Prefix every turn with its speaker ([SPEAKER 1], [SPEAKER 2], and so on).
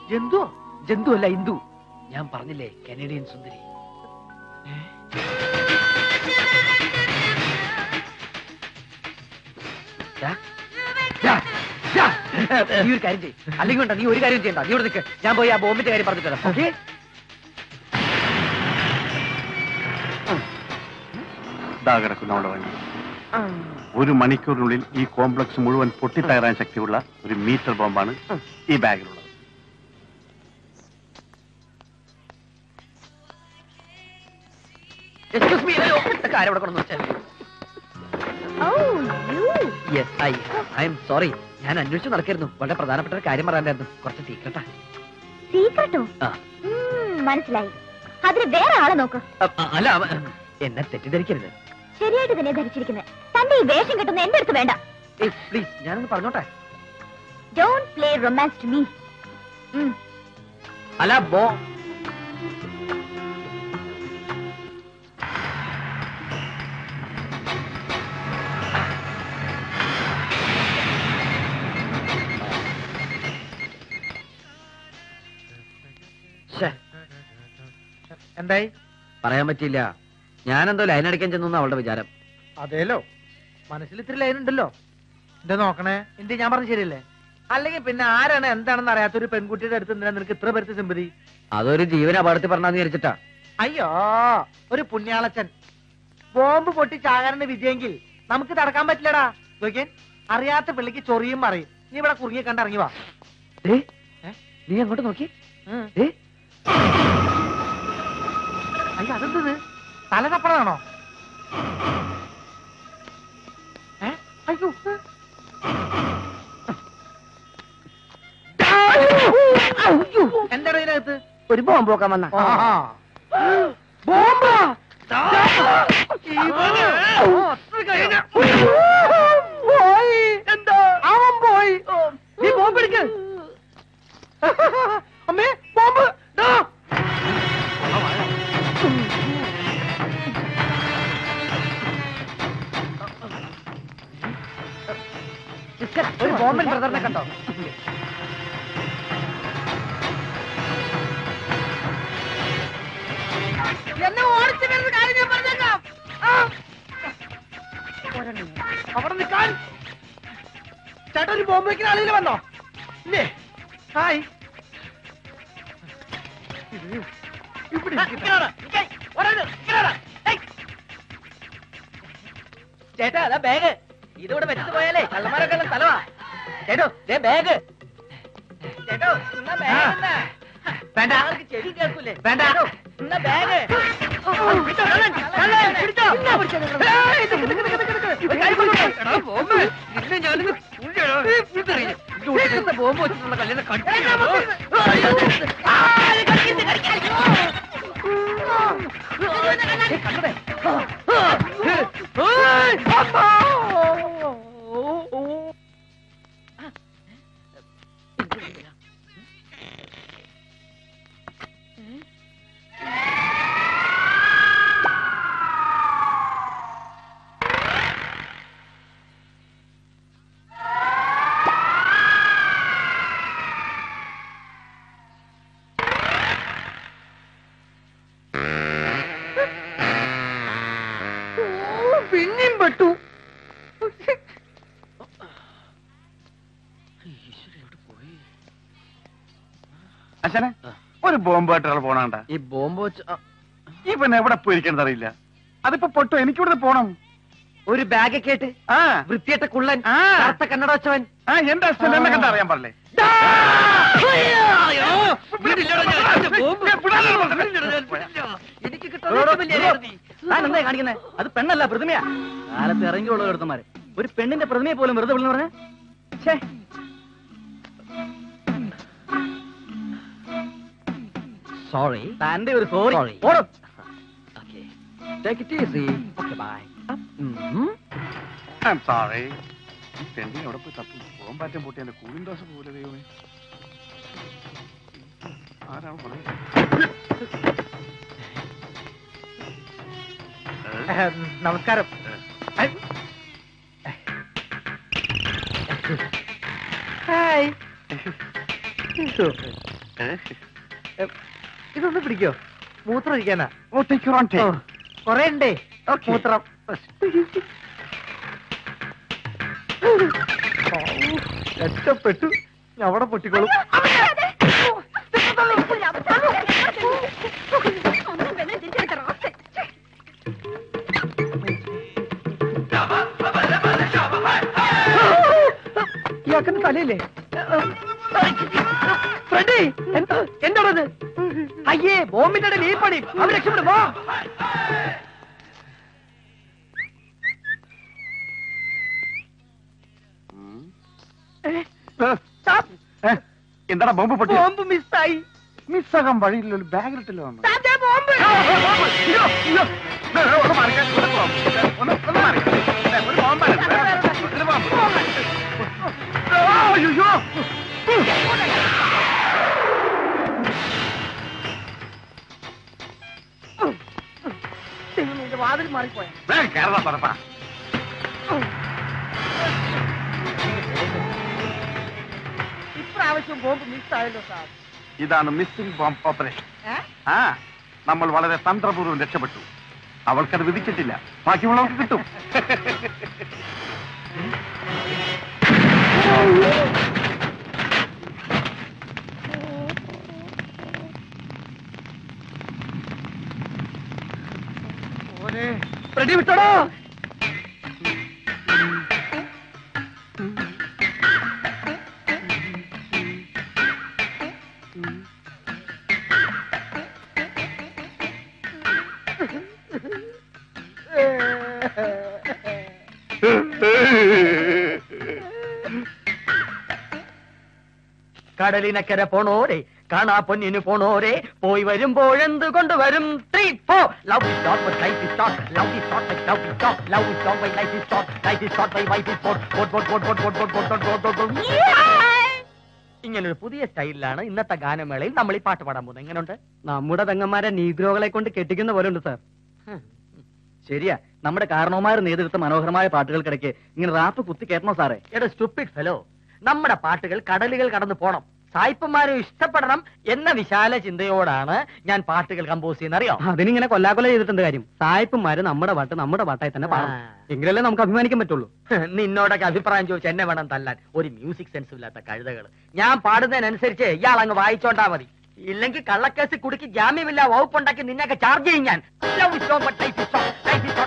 [SPEAKER 1] ജന്തുവോ
[SPEAKER 2] ജന്തു അല്ല ഹിന്ദു ഞാൻ പറഞ്ഞില്ലേ കനേഡിയൻ സുന്ദരി ദാ, ദാ, ദാ. നീ ഒരു കാര്യം ചെയ്യ് അല്ലെങ്കിൽ വേണ്ട നീ ഒരു കാര്യം ചെയ്യണ്ട നീ ഇവിടെ നിൽക്ക് ഞാൻ പോയി ആ ബോംബിന്റെ കാര്യം പറഞ്ഞിട്ട് വരാം ഓക്കെ
[SPEAKER 3] ഇതാ കിടക്കുന്നു അവിടെ വണ്ടി ഒരു മണിക്കൂറിനുള്ളിൽ ഈ കോംപ്ലക്സ് മുഴുവൻ പൊട്ടിത്തകരാൻ ശക്തിയുള്ള ഒരു മീറ്റർ ബോംബാണ് ഈ ബാഗിലുള്ളത്
[SPEAKER 2] എക്സ്ക്യൂസ് മീ കാര്യം ഇവിടെ കൊണ്ടു വെച്ചാൽ yes I I am sorry ഞാൻ അന്വേഷിച്ചു നടക്കായിരുന്നു വളരെ പ്രധാനപ്പെട്ട ഒരു കാര്യം പറയാനായിരുന്നു കുറച്ച് സീക്രട്ടാ
[SPEAKER 4] സീക്രട്ടോ
[SPEAKER 2] ആ.
[SPEAKER 4] മനസ്സിലായി അതിന് വേറെ ആളെ നോക്ക്
[SPEAKER 2] അല്ല അവ- എന്നെ തെറ്റിദ്ധരിക്കരുത്
[SPEAKER 4] ശരിയായിട്ട് തന്നെ ധരിച്ചിരിക്കുന്നത് തന്റെ ഈ വേഷം കിട്ടുന്ന എന്റെ അടുത്ത് വേണ്ട
[SPEAKER 2] ഏയ് പ്ലീസ് ഞാനൊന്ന് പറഞ്ഞോട്ടെ
[SPEAKER 4] don't play romance to me
[SPEAKER 2] അല്ല ബോ ശ്ശേ,
[SPEAKER 1] എന്തായി
[SPEAKER 2] പറയാൻ പറ്റിയില്ല ഞാനെന്തോ ലൈൻ അടിക്കാൻ ചെന്നു അവളുടെ വിചാരം
[SPEAKER 1] അതേലോ മനസ്സിൽ ഇത്തിരി ലൈൻ ഉണ്ടല്ലോ എന്താ നോക്കണേ എന്ത് ഞാൻ പറഞ്ഞ ശരിയല്ലേ അല്ലെങ്കിൽ പിന്നെ ആരാണ് എന്താണെന്ന് അറിയാത്ത ഒരു പെൺകുട്ടിയുടെ അടുത്ത് എന്തിനാ നിനക്ക് ഇത്ര പേർക്ക് സിമ്പതി
[SPEAKER 2] അതൊരു ജീവൻ അപകടത്തിൽ പറഞ്ഞാന്ന് വിചാരിച്ചിട്ടാ
[SPEAKER 1] അയ്യോ ഒരു പുണ്യാളച്ചൻ ബോംബ് പൊട്ടി ചാകാനാണ് വിജയെങ്കിൽ നമുക്ക് തടക്കാൻ പറ്റില്ലടാ നോക്കിയൻ അറിയാത്ത പിള്ളിക്ക് ചൊറിയും പറയും നീ ഇവിടെ കുറുങ്ങി കണ്ട് ഇറങ്ങി വാ
[SPEAKER 2] ദേ,
[SPEAKER 1] ഏ?
[SPEAKER 2] നീ അങ്ങോട്ട് നോക്കി
[SPEAKER 1] ഉം.
[SPEAKER 2] ദേ,
[SPEAKER 1] അയ്യോ അതെന്തത് തല തപ്പണതാണോ ഏ? അയ്യോ എന്താണ് ഇതിനകത്ത്
[SPEAKER 2] ഒരു ബോംബ് നോക്കാൻ വന്ന
[SPEAKER 1] ആഹാ.
[SPEAKER 2] ബോംബാ
[SPEAKER 1] പോയി എന്താ അവൻ പോയി നീ ബോംബ് എടുക്ക് അമ്മേ ബോംബ് ദാ.
[SPEAKER 2] ഒരു ബോംബൻ ബ്രദറിനെ കണ്ടോ
[SPEAKER 1] എന്നെ ഓടിച്ചു വരുന്ന കാര്യം ഞാൻ പറഞ്ഞേക്കാം ആ. അവിടെ നിൽക്കാൻ ചേട്ടാ ഒരു ബോംബ് വെക്കുന്ന ആളുകൾ വന്നോ ഇല്ലേ ഹായ് ഇത് ഇവിടെ
[SPEAKER 2] ചേട്ടാ അതാ ബാഗ് ഇതിവിടെ വെച്ചിട്ട് പോയാലേ കള്ളന്മാരൊക്കെ എല്ലാം തലവാ ചേട്ടോ ദേ ബാഗ് ചേട്ടോ എന്നാ ബാഗ് എന്നാ?
[SPEAKER 1] വേണ്ട.
[SPEAKER 2] ആൾക്ക് ചെവി കേൾക്കൂലേ
[SPEAKER 1] വേണ്ട.
[SPEAKER 2] ചേട്ടോ, എന്നാ ബാഗ്
[SPEAKER 1] പിടിച്ചോ, കള്ളൻ, കള്ളൻ, പിടിച്ചോ. ഏയ്, നിക്ക്, നിക്ക്, നിക്ക്, നിക്ക്, നിക്ക്. ഒരു കൈ കൊണ്ട് കൊടുക്ക്.
[SPEAKER 2] എടാ, ബോംബ്. നിന്നെ ഞാനിന്ന് കുഴിച്ചിടാ. പുഴുത്തെറിയും. ഇതിന്റെ ഉള്ളിലത്തെ ബോംബ് വെച്ചിട്ടുള്ള കല്ലിനെ കടിച്ചിടാ. ഏയ്, കണ്ടതേ.
[SPEAKER 1] ഏയ്, അമ്മോ. ഓ, പിന്നെയും പെട്ടു
[SPEAKER 3] അച്ഛനെ
[SPEAKER 2] ആ.
[SPEAKER 3] ഒരു ബോംബായിട്ട് ഒരാൾ പോണാണ്ട
[SPEAKER 2] ഈ ബോംബ് വെച്ച് ആ,
[SPEAKER 3] ഈ പിന്നെ എവിടെ പോയിരിക്കണത് അറിയില്ല അതിപ്പോ പൊട്ടു എനിക്കിവിടെ പോണം
[SPEAKER 2] ഒരു ബാഗ് ഒക്കെ ആയിട്ട്
[SPEAKER 3] ആ
[SPEAKER 2] വൃത്തിയേട്ട കുള്ളൻ
[SPEAKER 3] ആ.
[SPEAKER 2] കറുത്ത കണ്ണട വെച്ചവൻ
[SPEAKER 3] ആ എന്റെ അച്ഛൻ എന്നെ കണ്ട അറിയാൻ പാടില്ലേ
[SPEAKER 2] എനിക്ക് കിട്ടാൻ കാണിക്കുന്നേ അത് പെണ്ണല്ല പ്രതിമയാ കാലത്ത് ഇറങ്ങിയുള്ള എടുത്തമാര് ഒരു പെണ്ണിന്റെ പ്രതിമയെ പോലും വെറുതെ വിളിന്ന് പറഞ്ഞ സോറി തന്റെ ഒരു സോറി ഓടും take it easy okay bye
[SPEAKER 3] I sorry ഈ പെണ്ണിനെ എവിടെ പോയി തപ്പും ബോംബാറ്റം പൊട്ടി എന്റെ കൂളിംഗ് ദോശ പോലെ ദൈവമേ ആരാണ് പറയുന്നത്
[SPEAKER 1] നമസ്കാരം ഹായ് ഇതൊന്ന് പിടിക്കോ മൂത്രം ഒഴിക്കാനാ
[SPEAKER 3] oh take your own
[SPEAKER 1] oh, കൊറേ ഉണ്ടേ
[SPEAKER 3] Okay.
[SPEAKER 1] മൂത്രം രക്ഷപ്പെട്ടു ഇനി അവിടെ പൊട്ടിക്കോളും ഇയാക്കുന്ന തലയില്ലേ ഫ്രണ്ടി എന്താ എന്താണത് അയ്യേ ബോംബിന്റെ ഇടയിൽ ഈ പണി അവർ രക്ഷപ്പെടുമോ
[SPEAKER 3] എന്താടാ ബോംബ് പൊട്ടി
[SPEAKER 1] ബോംബ് മിസ്സായി
[SPEAKER 3] മിസ്സാകാൻ വഴിയില്ലല്ലോ ബാഗിലിട്ടല്ലോ വന്നു
[SPEAKER 1] ദാ ബോംബ്
[SPEAKER 3] അയ്യോ, അയ്യോ. ദേ, ദേ, ഒന്ന് മാറിക്കാൻ, ഒരു ബോംബ്. ദേ, ഒന്ന് ഒന്ന് മാറിക്കാൻ. ദേ, ഒരു ബോംബാണ്. ദേ, ഒരു ബോംബ്. ആ, അയ്യോ.
[SPEAKER 1] ദൈവമേ, ഇത് വാതിൽ മാറിപ്പോയ
[SPEAKER 3] വേഗം കേറടാ, പറപ്പാ.
[SPEAKER 1] ഇപ്രാവശ്യം ബോംബ് മിസ്സായല്ലോ സാർ
[SPEAKER 3] ഇതാണ് മിസ്സിംഗ് ബോംബ് ഓപ്പറേഷൻ
[SPEAKER 1] ഏ?
[SPEAKER 3] ആ നമ്മൾ വളരെ തന്ത്രപൂർവ്വം രക്ഷപ്പെട്ടു അവൾക്കത് വിധിച്ചിട്ടില്ല ബാക്കിയുള്ളവർക്ക് കിട്ടും
[SPEAKER 1] റെഡി വിട്ടോടോ കടലിനക്കര പോണോരെ കാണാ പൊന്നിന് പോണോരെ പോയി വരുമ്പോഴെന്ത് കൊണ്ടുവരും three four love is short but life is short love is short but love is short love is short bye life is short life is short bye wife is short boat boat boat boat boat boat boat boat boat ഇങ്ങനൊരു പുതിയ സ്റ്റൈലിലാണ് ഇന്നത്തെ ഗാനമേളയിൽ നമ്മൾ ഈ പാട്ട് പാടാൻ പോകുന്നത് എങ്ങനെയുണ്ട്
[SPEAKER 2] നമ്മുടെ പെങ്ങന്മാരെ നീഗ്രോകളെ കൊണ്ട് കെട്ടിക്കുന്ന പോലെ ഉണ്ട് സാർ ശരിയാ നമ്മുടെ കാരണവന്മാർ നേതൃത്വ മനോഹരമായ പാട്ടുകൾക്കിടയ്ക്ക് ഇങ്ങനെ റാപ്പ് കുത്തി കയറ്റണോ സാറേ
[SPEAKER 1] എടാ സ്റ്റുപ്പിഡ് ഫെലോ നമ്മുടെ പാട്ടുകൾ കടലുകൾ കടന്നു പോണം സായിപ്പന്മാരെ ഇഷ്ടപ്പെടണം എന്ന വിശാല ചിന്തയോടാണ് ഞാൻ പാട്ടുകൾ കമ്പോസ് ചെയ്യുന്ന അറിയോ
[SPEAKER 2] അതിനിങ്ങനെ കൊല്ലാകൊല ചെയ്തിട്ടുണ്ട് കാര്യം സായിപ്പന്മാര് നമ്മുടെ പാട്ട് നമ്മുടെ പാട്ടായി തന്നെ പാടണം
[SPEAKER 1] ആ.
[SPEAKER 2] എങ്കിലല്ലേ നമുക്ക് അഭിമാനിക്കാൻ പറ്റുള്ളൂ
[SPEAKER 1] നിന്നോടൊക്കെ അഭിപ്രായം ചോദിച്ച് എന്നെ വേണം തല്ലാൻ ഒരു മ്യൂസിക് സെൻസ് ഇല്ലാത്ത കഴുതകൾ ഞാൻ പാടുന്നതിനനുസരിച്ച് ഇയാൾ അങ്ങ് വായിച്ചോണ്ടാ മതി ഇല്ലെങ്കിൽ കള്ളക്കേസ് കുടുക്കി ജാമ്യമില്ല വകുപ്പുണ്ടാക്കി നിന്നെയൊക്കെ ചാർജ് ചെയ്യും ഞാൻ Love is so, but life is short. Life is